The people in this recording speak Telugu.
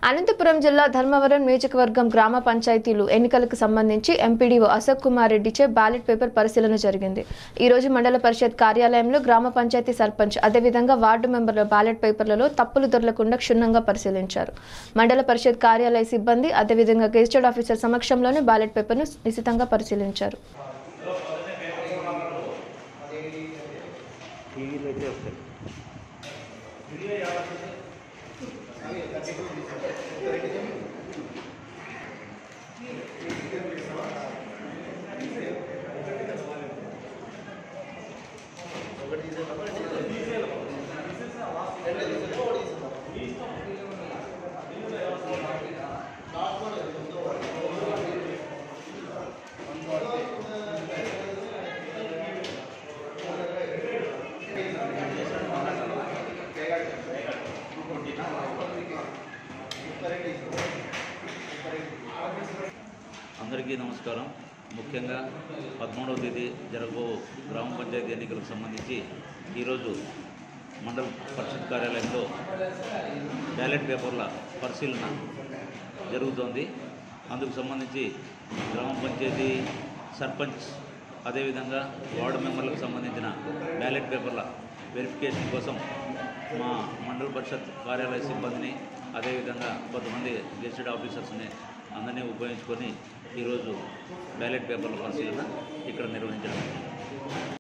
అనంతపురం జిల్లా ధర్మవరం నియోజకవర్గం గ్రామ పంచాయతీలు ఎన్నికలకు సంబంధించి ఎంపీడీఓ అశోక్ కుమార్ రెడ్డిచే బ్యాలెట్ పేపర్ పరిశీలన జరిగింది ఈ రోజు మండల పరిషత్ కార్యాలయంలో గ్రామ పంచాయతీ సర్పంచ్ అదేవిధంగా వార్డు మెంబర్ల బ్యాలెట్ పేపర్లలో తప్పులు దొరలకుండా క్షుణ్ణంగా పరిశీలించారు మండల పరిషత్ కార్యాలయ సిబ్బంది అదేవిధంగా గెజిటెడ్ ఆఫీసర్ సమక్షంలోనే బ్యాలెట్ పేపర్ను నిశితంగా పరిశీలించారు టీవీలో అయితే వస్తాయి అందరికీ నమస్కారం ముఖ్యంగా పదమూడవ తేదీ జరగబో గ్రామ పంచాయతీ ఎన్నికలకు సంబంధించి ఈరోజు మండల పరిషత్ కార్యాలయంలో బ్యాలెట్ పేపర్ల పరిశీలన జరుగుతోంది అందుకు సంబంధించి గ్రామ పంచాయతీ సర్పంచ్ అదేవిధంగా వార్డు మెంబర్లకు సంబంధించిన బ్యాలెట్ పేపర్ల వెరిఫికేషన్ కోసం మా మండల పరిషత్ కార్యాలయ సిబ్బందిని అదేవిధంగా కొంతమంది గెస్టెడ్ ఆఫీసర్స్ని అందరినీ ఉపయోగించుకొని ఈరోజు బ్యాలెట్ పేపర్ల పరిశీలన ఇక్కడ నిర్వహించడం